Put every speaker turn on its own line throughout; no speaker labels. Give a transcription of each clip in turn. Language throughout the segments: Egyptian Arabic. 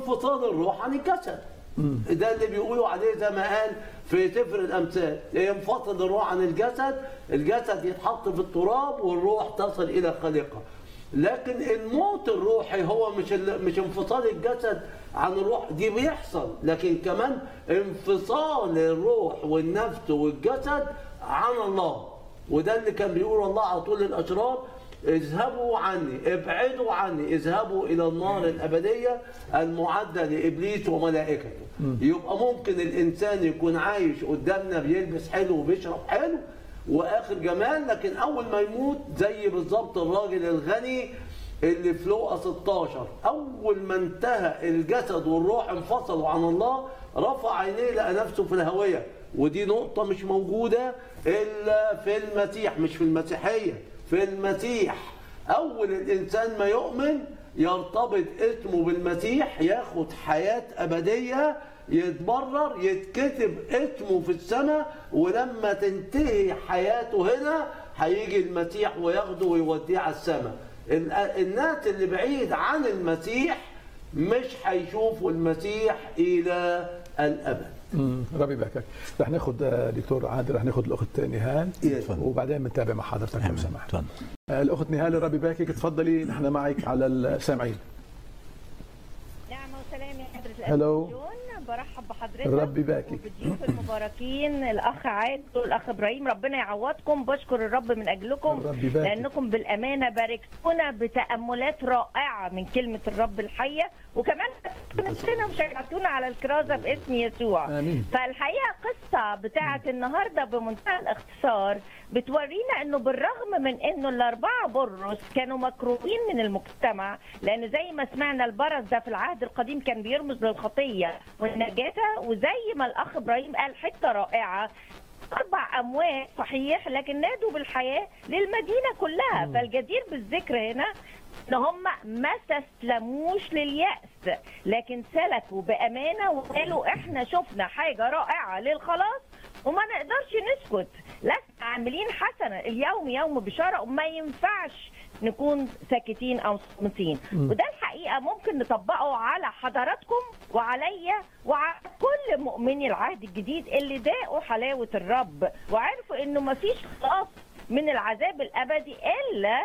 انفصال الروح عن الجسد ده اللي بيقولوا عليه زي ما قال في سفر الامثال ينفصل الروح عن الجسد الجسد يتحط في التراب والروح تصل الى خالقها لكن الموت الروحي هو مش ال- مش انفصال الجسد عن الروح دي بيحصل لكن كمان انفصال الروح والنفس والجسد عن الله وده اللي كان بيقول الله على طول للاشرار اذهبوا عني ابعدوا عني اذهبوا الى النار الابديه المعده لابليس وملائكته يبقى ممكن الانسان يكون عايش قدامنا بيلبس حلو وبيشرب حلو واخر جمال لكن اول ما يموت زي بالظبط الراجل الغني اللي في لوقا 16 اول ما انتهى الجسد والروح انفصلوا عن الله رفع عينيه لقى نفسه في الهويه ودي نقطه مش موجوده الا في المسيح مش في المسيحيه في المسيح اول الانسان ما يؤمن يرتبط اسمه بالمسيح ياخد حياه ابديه يتبرر يتكتب اسمه في السماء ولما تنتهي حياته هنا هيجي المسيح وياخده ويوديه على السماء ال- الناس اللي بعيد عن المسيح مش هيشوفوا المسيح الى الابد
مم. ربي يباركك رح ناخد آه، دكتور عادل رح ناخد الاخت نهال
اتفضل.
وبعدين بنتابع مع حضرتك لو سمحت
تفضل
آه، الاخت نهال ربي يباركك تفضلي نحن معك على السامعين
نعمة وسلام يا حضرة
هلو.
الأخ جون برحب بحضرتك
ربي يباركك.
وبالضيوف المباركين الأخ عادل والأخ إبراهيم ربنا يعوضكم بشكر الرب من أجلكم
ربي يباركك.
لأنكم بالأمانة باركتونا بتأملات رائعة من كلمة الرب الحية وكمان نفسنا وشجعتونا على الكرازة باسم يسوع
آمين.
فالحقيقة قصة بتاعة النهاردة بمنتهى الاختصار بتورينا انه بالرغم من انه الاربعة برص كانوا مكروهين من المجتمع لان زي ما سمعنا البرص ده في العهد القديم كان بيرمز للخطية والنجاسة وزي ما الاخ ابراهيم قال حتة رائعة أربع أموات صحيح لكن نادوا بالحياة للمدينة كلها فالجدير بالذكر هنا ان هم ما استسلموش لليأس لكن سلكوا بأمانة وقالوا احنا شفنا حاجة رائعة للخلاص وما نقدرش نسكت لسنا عاملين حسنة اليوم يوم بشارة وما ينفعش نكون ساكتين او صامتين وده الحقيقه ممكن نطبقه على حضراتكم وعليا وعلى كل مؤمني العهد الجديد اللي ذاقوا حلاوه الرب وعرفوا انه ما فيش خلاص من العذاب الابدي الا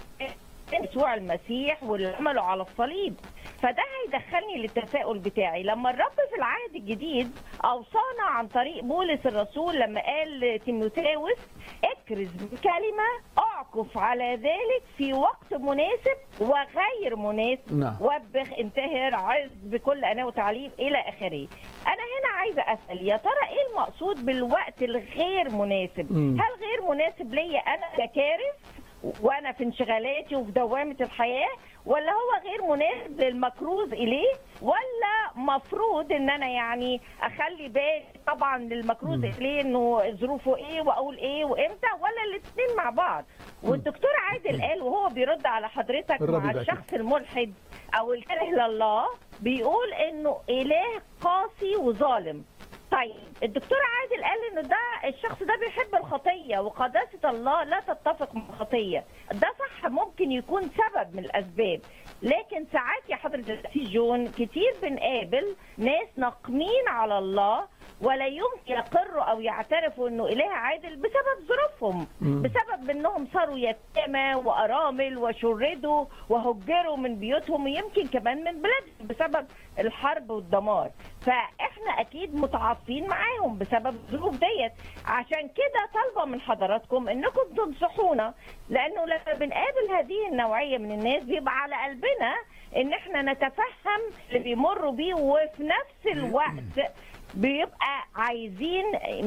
يسوع المسيح واللي عمله على الصليب فده هيدخلني للتساؤل بتاعي لما الرب في العهد الجديد اوصانا عن طريق بولس الرسول لما قال لتيموثاوس اكرز بكلمه اعكف على ذلك في وقت مناسب وغير مناسب
نعم.
وبخ انتهر عز بكل اناه وتعليم الى اخره انا هنا عايزه اسال يا ترى ايه المقصود بالوقت الغير مناسب
مم.
هل غير مناسب ليا انا ككارث وانا في انشغالاتي وفي دوامه الحياه ولا هو غير مناسب للمكروز اليه ولا مفروض ان انا يعني اخلي بالي طبعا للمكروز اليه انه ظروفه ايه واقول ايه وامتى ولا الاثنين مع بعض والدكتور عادل قال وهو بيرد على حضرتك
الرب
مع
يبارك.
الشخص الملحد او الكاره لله بيقول انه اله قاسي وظالم طيب الدكتور عادل قال انه ده الشخص ده بيحب الخطيه وقداسه الله لا تتفق مع الخطيه ده صح ممكن يكون سبب من الاسباب لكن ساعات يا حضره الاسيس جون كتير بنقابل ناس ناقمين على الله ولا يمكن يقروا او يعترفوا انه اله عادل بسبب ظروفهم بسبب انهم صاروا يتامى وارامل وشردوا وهجروا من بيوتهم ويمكن كمان من بلادهم بسبب الحرب والدمار فاحنا اكيد متعاطفين معاهم بسبب الظروف ديت عشان كده طالبه من حضراتكم انكم تنصحونا لانه لما بنقابل هذه النوعيه من الناس بيبقى على قلبنا ان احنا نتفهم اللي بيمروا بيه وفي نفس الوقت بيبقى عايزين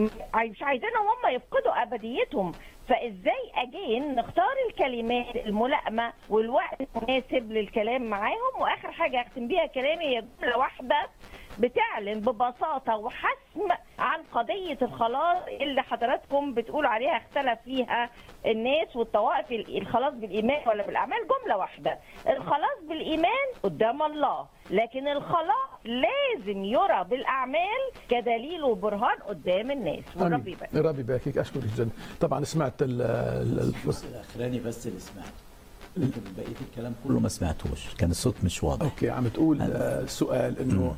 مش عايزينهم هم يفقدوا ابديتهم فازاي اجين نختار الكلمات الملائمه والوقت المناسب للكلام معاهم واخر حاجه اختم بيها كلامي هي جمله واحده بتعلن ببساطه وحسم عن قضيه الخلاص اللي حضراتكم بتقولوا عليها اختلف فيها الناس والطوائف الخلاص بالايمان ولا بالاعمال جمله واحده الخلاص بالايمان قدام الله لكن الخلاص لازم يرى بالاعمال كدليل وبرهان قدام الناس والرب
آمين.
يبارك
ربي يباركك اشكرك جدا طبعا سمعت ال ال- ال-
الجزء الاخراني بس اللي سمعته لكن بقيه الكلام كله ما سمعتوش كان الصوت مش واضح
اوكي عم تقول آه، السؤال انه